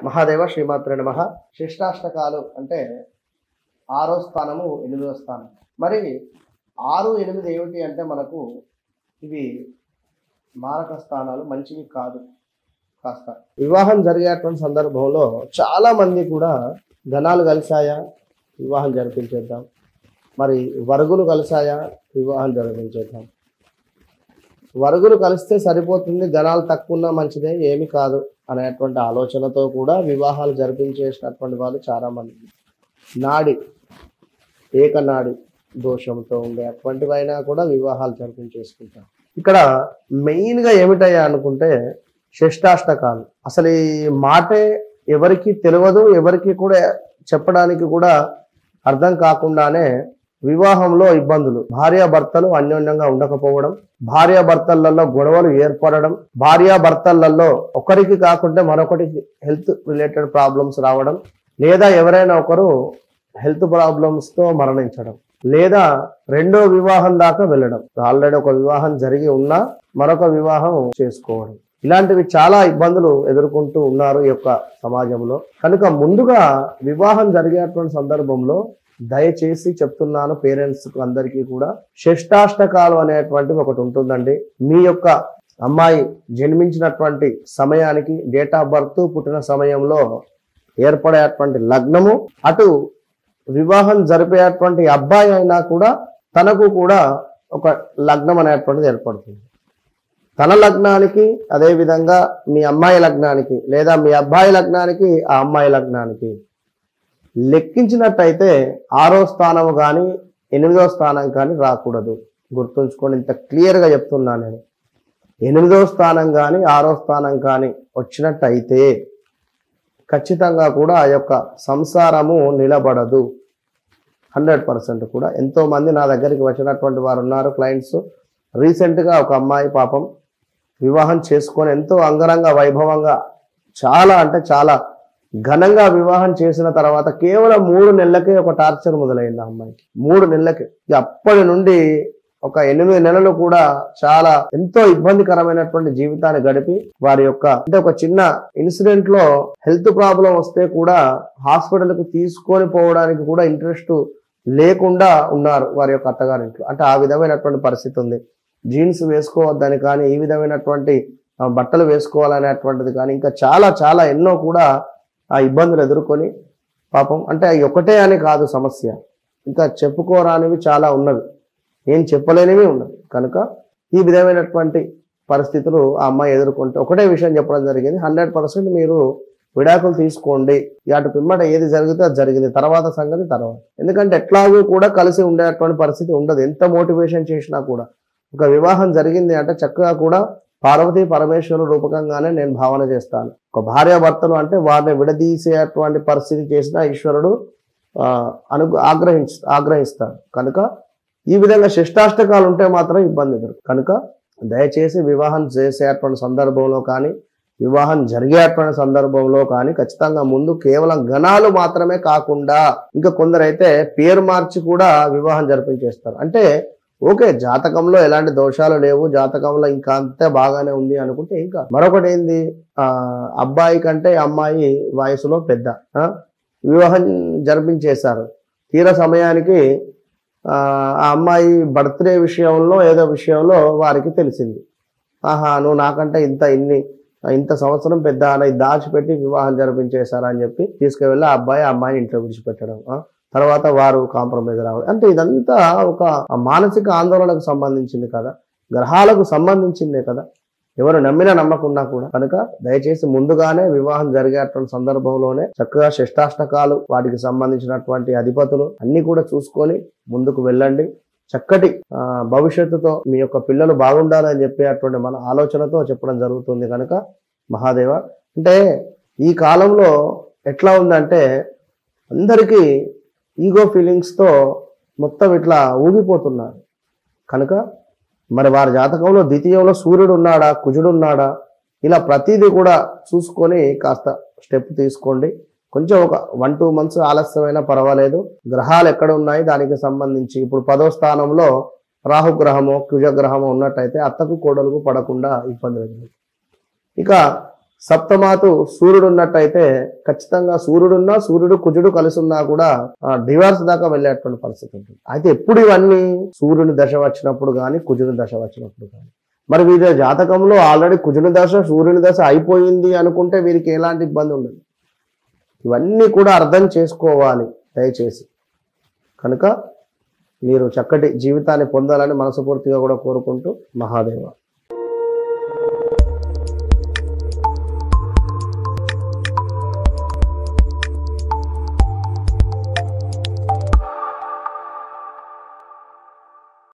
మహాదేవ శ్రీమాత్రే నమ శిష్టాష్టకాలు అంటే ఆరో స్థానము ఎనిమిదో స్థానం మరి ఆరు ఎనిమిది ఏమిటి అంటే మనకు ఇవి మారక స్థానాలు మంచివి కాదు కాస్త వివాహం జరిగేటువంటి సందర్భంలో చాలా మంది కూడా ధనాలు కలిసాయా వివాహం జరిపించేద్దాం మరి వరుగులు కలిసాయా వివాహం జరిపించేద్దాం వరుగులు కలిస్తే సరిపోతుంది ధనాలు తక్కువ ఉన్నా మంచిదే ఏమి కాదు అనేటువంటి ఆలోచనతో కూడా వివాహాలు జరిపించేసినటువంటి వాళ్ళు చాలా మంది నాడి ఏకనాడి దోషంతో ఉండే అటువంటివైనా కూడా వివాహాలు జరిపించేసుకుంటారు ఇక్కడ మెయిన్గా ఏమిటయ్యా అనుకుంటే షష్టాష్టకాలు అసలు ఈ మాటే ఎవరికి తెలియదు ఎవరికి కూడా చెప్పడానికి కూడా అర్థం కాకుండానే వివాహంలో ఇబ్బందులు భార్యాభర్తలు అన్యోన్యంగా ఉండకపోవడం భార్యాభర్తలలో గొడవలు ఏర్పడడం భార్యాభర్తలలో ఒకరికి కాకుంటే మరొకరికి హెల్త్ రిలేటెడ్ ప్రాబ్లమ్స్ రావడం లేదా ఎవరైనా ఒకరు హెల్త్ ప్రాబ్లమ్స్ తో మరణించడం లేదా రెండో వివాహం దాకా వెళ్ళడం ఆల్రెడీ ఒక వివాహం జరిగి ఉన్నా మరొక వివాహం చేసుకోవడం ఇలాంటివి చాలా ఇబ్బందులు ఎదుర్కొంటూ ఉన్నారు ఈ యొక్క సమాజంలో కనుక ముందుగా వివాహం జరిగేటువంటి సందర్భంలో దయచేసి చెప్తున్నాను పేరెంట్స్ అందరికీ కూడా షష్టాష్టకాలు అనేటువంటివి ఒకటి ఉంటుందండి మీ యొక్క అమ్మాయి జన్మించినటువంటి సమయానికి డేట్ ఆఫ్ బర్త్ పుట్టిన సమయంలో ఏర్పడేటువంటి లగ్నము అటు వివాహం జరిపేటువంటి అబ్బాయి అయినా కూడా తనకు కూడా ఒక లగ్నం అనేటువంటిది ఏర్పడుతుంది తన లగ్నానికి అదే విధంగా మీ అమ్మాయి లగ్నానికి లేదా మీ అబ్బాయి లగ్నానికి ఆ అమ్మాయి లగ్నానికి లెక్కించినట్టయితే ఆరో స్థానం కానీ ఎనిమిదో స్థానం కానీ రాకూడదు గుర్తుంచుకోండి ఇంత క్లియర్గా చెప్తున్నా నేను ఎనిమిదో స్థానం కానీ ఆరో స్థానం కానీ వచ్చినట్టయితే ఖచ్చితంగా కూడా ఆ యొక్క సంసారము నిలబడదు హండ్రెడ్ పర్సెంట్ కూడా ఎంతో మంది నా దగ్గరికి వచ్చినటువంటి వారు ఉన్నారు క్లయింట్స్ రీసెంట్గా ఒక అమ్మాయి పాపం వివాహం చేసుకొని ఎంతో అంగరంగ వైభవంగా చాలా అంటే చాలా ఘనంగా వివాహం చేసిన తర్వాత కేవలం మూడు నెలలకే ఒక టార్చర్ మొదలైంది ఆ అమ్మాయికి మూడు నెలలకే ఇక అప్పటి నుండి ఒక ఎనిమిది నెలలు కూడా చాలా ఎంతో ఇబ్బందికరమైనటువంటి జీవితాన్ని గడిపి వారి యొక్క అంటే ఒక చిన్న ఇన్సిడెంట్ లో హెల్త్ ప్రాబ్లం వస్తే కూడా హాస్పిటల్ కు తీసుకొని పోవడానికి కూడా ఇంట్రెస్ట్ లేకుండా ఉన్నారు వారి యొక్క అత్తగారింట్లో అంటే ఆ విధమైనటువంటి పరిస్థితి ఉంది జీన్స్ వేసుకోవద్దని కానీ ఈ విధమైనటువంటి ఆ, బట్టలు వేసుకోవాలనేటువంటిది కానీ ఇంకా చాలా చాలా ఎన్నో కూడా ఆ ఇబ్బందులు ఎదుర్కొని పాపం అంటే అవి ఒకటే అని కాదు సమస్య ఇంకా చెప్పుకోరానివి చాలా ఉన్నవి ఏం చెప్పలేనివి ఉన్నవి కనుక ఈ విధమైనటువంటి పరిస్థితులు ఆ అమ్మాయి ఎదుర్కొంటే ఒకటే విషయం చెప్పడం జరిగింది హండ్రెడ్ పర్సెంట్ మీరు విడాకులు తీసుకోండి అటు పిమ్మట ఏది జరిగితే అది జరిగింది తర్వాత సంగతి తర్వాత ఎందుకంటే ఎట్లాగూ కూడా కలిసి ఉండేటువంటి పరిస్థితి ఉండదు ఎంత మోటివేషన్ చేసినా కూడా ఒక వివాహం జరిగింది అంటే చక్కగా కూడా పార్వతీ పరమేశ్వరుడు రూపకంగానే నేను భావన చేస్తాను ఒక భార్యాభర్తలు అంటే వారిని విడదీసేటువంటి పరిస్థితి చేసిన ఈశ్వరుడు ఆ, అను ఆగ్రహించ ఆగ్రహిస్తాడు కనుక ఈ విధంగా శిష్టాష్టకాలు ఉంటే మాత్రం ఇబ్బంది ఎదురు కనుక దయచేసి వివాహం చేసేటువంటి సందర్భంలో కానీ వివాహం జరిగేటువంటి సందర్భంలో కానీ ఖచ్చితంగా ముందు కేవలం గణాలు మాత్రమే కాకుండా ఇంకా కొందరైతే పేరు మార్చి కూడా వివాహం జరిపించేస్తారు అంటే ఓకే జాతకంలో ఎలాంటి దోషాలు లేవు జాతకంలో ఇంకా అంతే బాగానే ఉంది అనుకుంటే ఇంకా మరొకటి ఏంది ఆ అబ్బాయి కంటే అమ్మాయి వయసులో పెద్ద ఆ? వివాహం జరిపించేశారు తీర సమయానికి ఆ ఆ అమ్మాయి బర్త్డే విషయంలో ఏదో విషయంలో వారికి తెలిసింది ఆహా నువ్వు నాకంటే ఇంత ఇన్ని ఇంత సంవత్సరం పెద్ద అని దాచిపెట్టి వివాహం జరిపించేశారా అని చెప్పి తీసుకువెళ్ళి ఆ అబ్బాయి ఆ అమ్మాయిని ఇంట్లో విడిచిపెట్టడం ఆ? తర్వాత వారు కాంప్రమైజ్ రావడం అంటే ఇదంతా ఒక మానసిక ఆందోళనకు సంబంధించింది కదా గ్రహాలకు సంబంధించిందే కదా ఎవరు నమ్మినా నమ్మకున్నా కూడా కనుక దయచేసి ముందుగానే వివాహం జరిగేటువంటి సందర్భంలోనే చక్కగా షష్టాష్టకాలు వాటికి సంబంధించినటువంటి అధిపతులు అన్ని కూడా చూసుకొని ముందుకు వెళ్ళండి చక్కటి ఆ, భవిష్యత్తుతో మీ యొక్క పిల్లలు బాగుండాలని చెప్పేటువంటి మన ఆలోచనతో చెప్పడం జరుగుతుంది కనుక మహాదేవ అంటే ఈ కాలంలో ఎట్లా ఉందంటే అందరికీ ఈగో ఫీలింగ్స్తో మొత్తం ఇట్లా ఊగిపోతున్నారు కనుక మరి వారి జాతకంలో ద్వితీయంలో సూర్యుడు ఉన్నాడా కుజుడు ఉన్నాడా ఇలా ప్రతిదీ కూడా చూసుకొని కాస్త స్టెప్ తీసుకోండి కొంచెం ఒక వన్ టూ మంత్స్ ఆలస్యమైనా పర్వాలేదు గ్రహాలు ఎక్కడ ఉన్నాయి దానికి సంబంధించి ఇప్పుడు పదో స్థానంలో రాహుగ్రహము కుజగ్రహము ఉన్నట్టయితే అత్తకు కోడలకు పడకుండా ఇబ్బంది లేదు ఇక సప్తమాతు సూర్యుడు ఉన్నట్టయితే ఖచ్చితంగా సూర్యుడున్నా సూర్యుడు కుజుడు కలిసి ఉన్నా కూడా డివార్స్ దాకా వెళ్ళేటువంటి పరిస్థితి ఉంటుంది అయితే ఎప్పుడు ఇవన్నీ సూర్యుని దశ వచ్చినప్పుడు కానీ కుజుని దశ వచ్చినప్పుడు కానీ మరి వీరి జాతకంలో ఆల్రెడీ కుజుని దశ సూర్యుని దశ అయిపోయింది అనుకుంటే వీరికి ఎలాంటి ఇబ్బంది ఉండదు ఇవన్నీ కూడా అర్థం చేసుకోవాలి దయచేసి కనుక మీరు చక్కటి జీవితాన్ని పొందాలని మనస్ఫూర్తిగా కూడా కోరుకుంటూ మహాదేవ